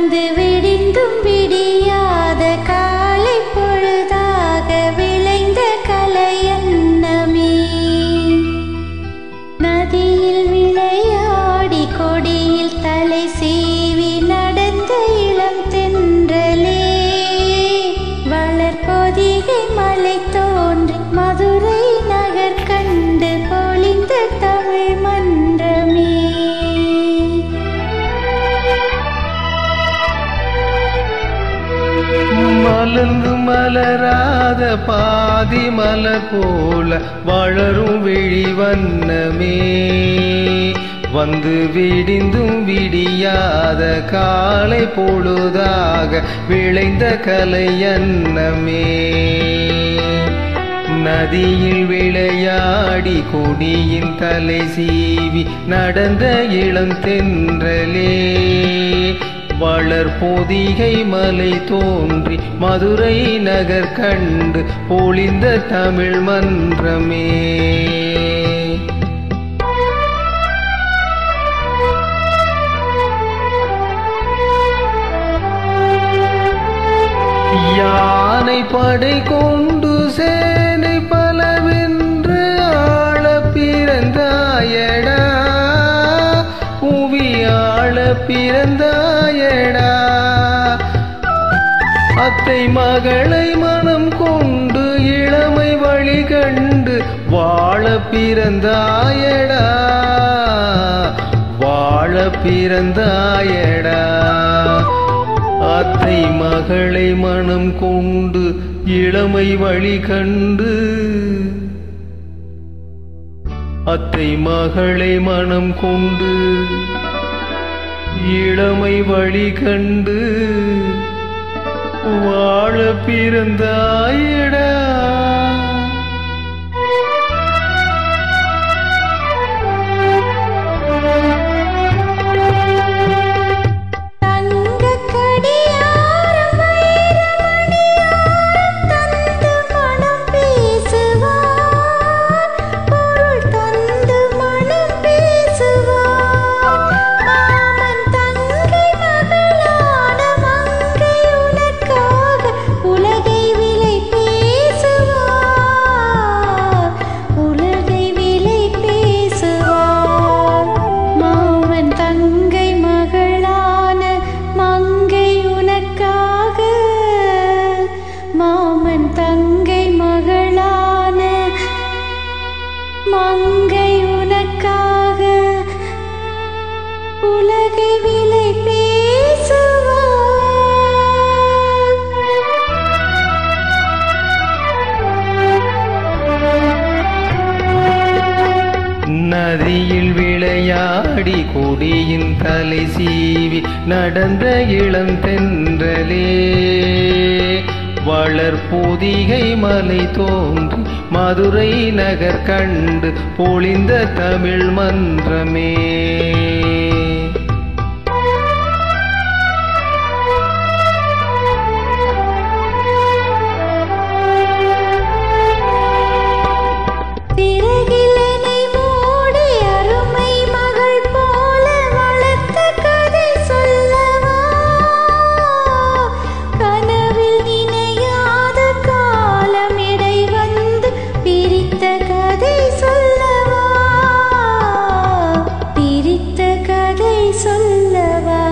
வந்து விடிந்தும் விடியாத காலை பொழுதாக விளைந்த கலையன்னமே நதியில் விளையாடி கொடியில் தலை சீவி நடந்த இளம் தென்றலே வளர்பொதிகை மலை தோன்றி மதுரை நகர் கண்டு பொழிந்த தமிழ் மன்றமே மலர்ந்து மலராத பாதி மலர் போல வளரும் விழி வண்ணமே வந்து விடிந்தும் விடியாத காலை பொழுதாக விளைந்த கலையன்னமே நதியில் விளையாடி கொடியின் தலை சீவி நடந்த இளம் தென்றலே வளர் பொதிகை மலை தோன்றி மதுரை நகர் கண்டு பொழிந்த தமிழ் மன்றமே யானை படை கொண்டு சேனை பலவென்று ஆள பிறந்தாயடா புவி ஆள பிறந்தாயடா அத்தை மகளை மனம் கொண்டு இளமை வழி கண்டு வாழ பிறந்தாயடா வாழ பிறந்தாயடா அத்தை மகளை மனம் கொண்டு இளமை வழி கண்டு அத்தை மகளை மனம் கொண்டு இளமை வழி கண்டு வாழ பிறந்தாயடா தங்கக் கடியாரம் வைரமணியாரம் தந்து மனம் பேசுவார் பொருள் தந்து மனம் பேசுவார் மாமன் தங்கை மகளான மங்கை உனக்காக உலகை விலை பேசுவார் உலகை விலை பேசுவார் மாமன் தங்கை மகளான மங்கை உனக்காக மாமன் தங்கை மகளான மங்கை உனக்காக உலகை விலை பேசுவார் நதியில் விளையாடி கொடியின் தலை சீவி நடந்த இளம் தென்றலே வளர் பொதிகை மலை தோன்றி மதுரை நகர் கண்டு பொழிந்த தமிழ் மன்றமே சிறகிலனை மூடி அருமை மகள் போல வளர்த்த கதை சொல்லவா கனவில் நினையாத காலம் இடை வந்து பிரித்த கதை சொல்லவா பிரித்த கதை சொல்லவா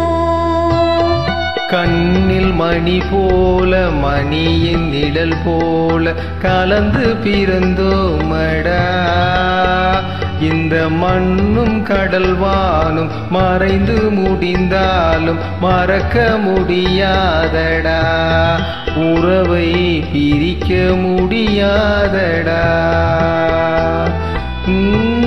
கண்ணில் மணி போல மணியின் நிழல் போல கலந்து பிறந்தோமடா இந்த மண்ணும் கடல் வானும் மறைந்து முடிந்தாலும் மறக்க முடியாதடா உறவை பிரிக்க முடியாதடா உம்